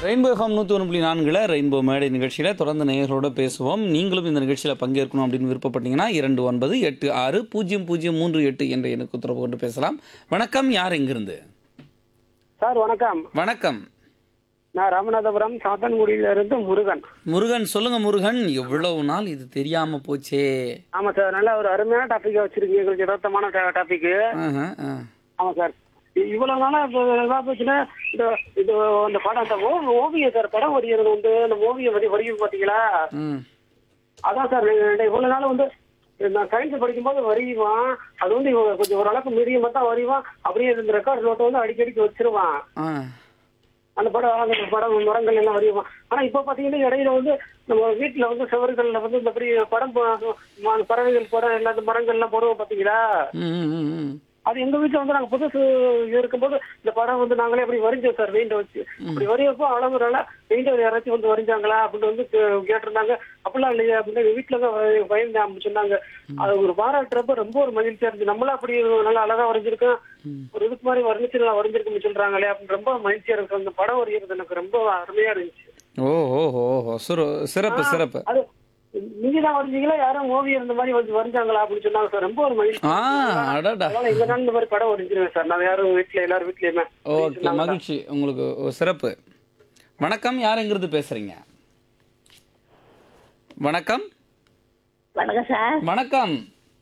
Rainbow FM நூற்றி ஒன்று புள்ளி நான்கில் ரெயின்போ மேடை நிகழ்ச்சியில் தொடர்ந்து நேயர்களோட பேசுவோம் நீங்களும் இந்த நிகழ்ச்சியில் பங்கேற்கணும் அப்படின்னு விருப்பப்பட்டீங்கன்னா இரண்டு ஒன்பது எட்டு ஆறு பூஜ்ஜியம் பூஜ்ஜியம் மூன்று எட்டு என்ற எனக்கு உத்தரவு கொண்டு பேசலாம் வணக்கம் யார் எங்கிருந்து சார் வணக்கம் வணக்கம் நான் ராமநாதபுரம் சாத்தன்குடியில இருந்து முருகன் முருகன் சொல்லுங்க முருகன் எவ்வளவு நாள் இது தெரியாம போச்சே ஆமா சார் நல்ல ஒரு அருமையான டாபிக் வச்சிருக்கீங்க எங்களுக்கு யதார்த்தமான டாபிக் ஆஹா, ஆ. ஆமா சார் இ- இவ்வளவு நாளா இப்போ இதா போச்சுன்னா இந்த இது அந்த படம் அந்த ஓ- ஓவியம் சார் படம் வரைகிறது வந்து அந்த ஓவியம் வரி வரையும் பாத்தீங்களா ம் அதான் சார் நான் நான் இவ்வளவு நாள் வந்து நான் சயின்ஸ் படிக்கும்போது வரைவான் அது வந்து இவன் கொஞ்சம் ஓரளவுக்கு மீடியமா தான் வரைவான் அப்படியே இந்த ரெக்கார்ட் நோட்டை வந்து அடிக்கடிக்கு வச்சிருவான் ஆ அந்த படம் அந்த படம் மரங்கள் எல்லாம் வரையுமா ஆனா இப்ப பாத்தீங்கன்னா இடையில வந்து நம்ம வீட்டுல வந்து சுவர்கள்ல வந்து இந்த பெரிய படம் போ- ம- பறவைகள் படம் எல்லாம் இந்த மரங்கள் எல்லாம் போடுவோம் பாத்தீங்களா ம் ம், ம் ம் அது எங்க வீட்டுல வந்து நாங்க புதுசு இருக்கும்போது இந்த படம் வந்து நாங்களே அப்படி வரைஞ்சோம் சார் வெயிண்ட வச்சு அப்படி வரையப்போ அளவுறால வெயிண்ட யாராச்சும் வந்து வரைஞ்சாங்களா அப்படின்னு வந்து கே- கேட்டிருந்தாங்க அப்படிலாம் இல்லையா அப்படின்னு எங்க வீட்டுல தான் வரை- பயந்தேன் அப்படின்னு சொன்னாங்க அது ஒரு பாராட்டுறப்ப ரொம்ப ஒரு மகிழ்ச்சியா இருந்துச்சு நம்மளும் அப்படி நல்லா அழகா வரைஞ்சிருக்கோம் ஒரு இதுக்கு மாதிரி வர்ணிச்சு நல்லா வரைஞ்சிருக்குன்னு சொல்றாங்களே அப்படின்னு ரொம்ப மகிழ்ச்சியா இருக்கு அந்த படம் வரைகிறது எனக்கு ரொம்ப அருமையா இருந்துச்சு ஓ ஓ ஓ ஓ சிறு சிறப்பு சிறப்பு அது நீங்க தான் வரைஞ்சீங்களா யாரும் ஓவியர் இந்த மாதிரி வந்து வரைஞ்சாங்களா அப்படின்னு சொன்னாங்க சார் ரொம்ப ஒரு மகிழ்ச்சி ஆ அடடா அதனால எங்க தான் இந்த மாதிரி படம் வரைஞ்சிருவேன் சார் நான் யாரும் வீட்டுல எல்லாரும் வீட்லயுமே ஓகே மகிழ்ச்சி உங்களுக்கு ஒரு சிறப்பு வணக்கம் யார் எங்கிருந்து பேசுறீங்க வணக்கம் வணக்கம் சார் வணக்கம்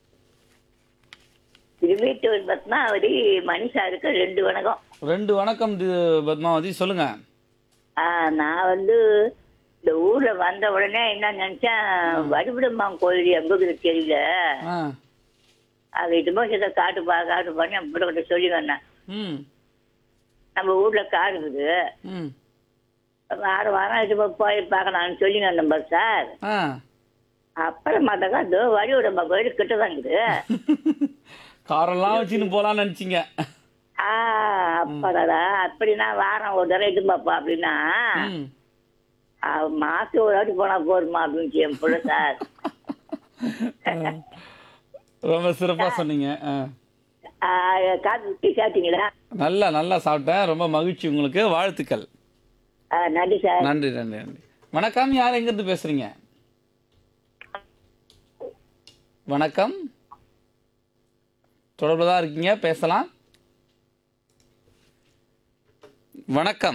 இருபத்தொரு பத்மாவதி மணி சாருக்கு ரெண்டு வணக்கம் ரெண்டு வணக்கம் தி- பத்மாவதி சொல்லுங்க ஆ, நான் வந்து இந்த ஊர்ல வந்த உடனே என்ன நினைச்சேன் வடிவிடம்மான் கோயில் எங்களுக்கு தெரியல ஆ அது இதுமோ இதை காட்டுப்பா காட்டுப்பான்னு என் பிள்ளை கிட்ட சொல்லி வந்தேன் ம் நம்ம ஊர்ல காடு இருக்குது ம் வாரம் வாரம் இது போய் பார்க்கலாம்னு சொல்லி வந்தோம் பாரு சார் ஆ அப்புறம் பார்த்தாக்கா இதோ வடிவிடம்மா கோயில் கிட்ட தான் இருக்குது காரெல்லாம் வச்சுன்னு போலாம்னு நினைச்சீங்க ஆ அப்படா அப்படின்னா வாரம் ஒரு தடவை இது பாப்பா அப்படின்னா ம் ஆ, மாசம் ஒரு வாட்டி போனா போதுமா அப்படின்னு என் பிள்ளை சார் ரொம்ப சிறப்பா சொன்னீங்க ஆ. ஆ, காப்பி டீ சாப்பிட்டீங்களா நல்லா நல்லா சாப்பிட்டேன் ரொம்ப மகிழ்ச்சி உங்களுக்கு வாழ்த்துக்கள் ஆ, நன்றி சார் நன்றி நன்றி நன்றி வணக்கம் யார் எங்கிருந்து பேசுறீங்க வணக்கம் தொடர்புல தான் இருக்கீங்க பேசலாம் வணக்கம்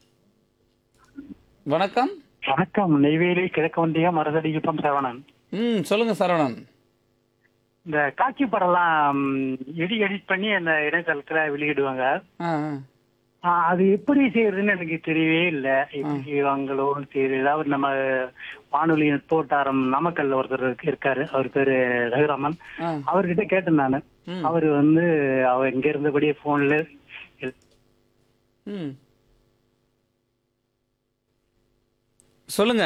வணக்கம் வணக்கம் நெய்வேலி கிழக்கு வந்தியம் மருதடிக்குப்பம் சரவணன் ம் சொல்லுங்க சரவணன் இந்த காட்சி படம்லாம் எடி எடிட் பண்ணி அந்த இணையதளத்துல வெளியிடுவாங்க ஆ ஆ. ஆ, அது எப்படி செய்யறதுன்னு எனக்கு தெரியவே இல்லை எப்படி செய்வாங்களோ தெரியல அவர் நம்ம வானொலி தோட்டாரம் நாமக்கல்ல ஒருத்தர் இருக்கு- இருக்காரு அவர் பேரு ரகுராமன் ஆ. அவர்கிட்ட கேட்டேன் நானு ம். அவர் வந்து அவர் இங்க இருந்தபடியே போன்ல ம் சொல்லுங்க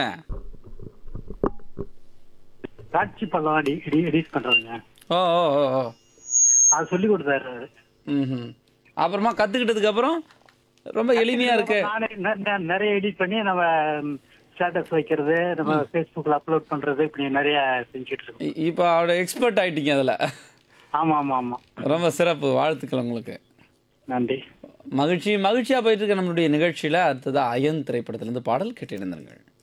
காட்சி படம் எடிட் பண்றதுங்க ஓ ஓ ஓ ஓ அது சொல்லி கொடுத்தாரு அவரு. ம் அப்புறமா கற்றுக்கிட்டதுக்கு அப்புறம் ரொம்ப எளிமையாக இருக்கு நானே நெ- நெ- நிறைய எடிட் பண்ணி நம்ம ஸ்டேட்டஸ் வைக்கிறது நம்ம ஃபேஸ்புக்ல அப்லோட் பண்றது இப்படி நிறைய செஞ்சுட்டு இருக்கோம் இ- இப்போ அவரோட எக்ஸ்பர்ட் ஆயிட்டீங்க அதில் ஆமா ஆமா ஆமா ரொம்ப சிறப்பு வாழ்த்துக்கள் உங்களுக்கு நன்றி மகிழ்ச்சி மகிழ்ச்சியாக போயிட்டு இருக்க நம்மளுடைய நிகழ்ச்சியில் அடுத்தது அயன் திரைப்படத்திலிருந்து பாடல் கேட்டிருந்தார்கள்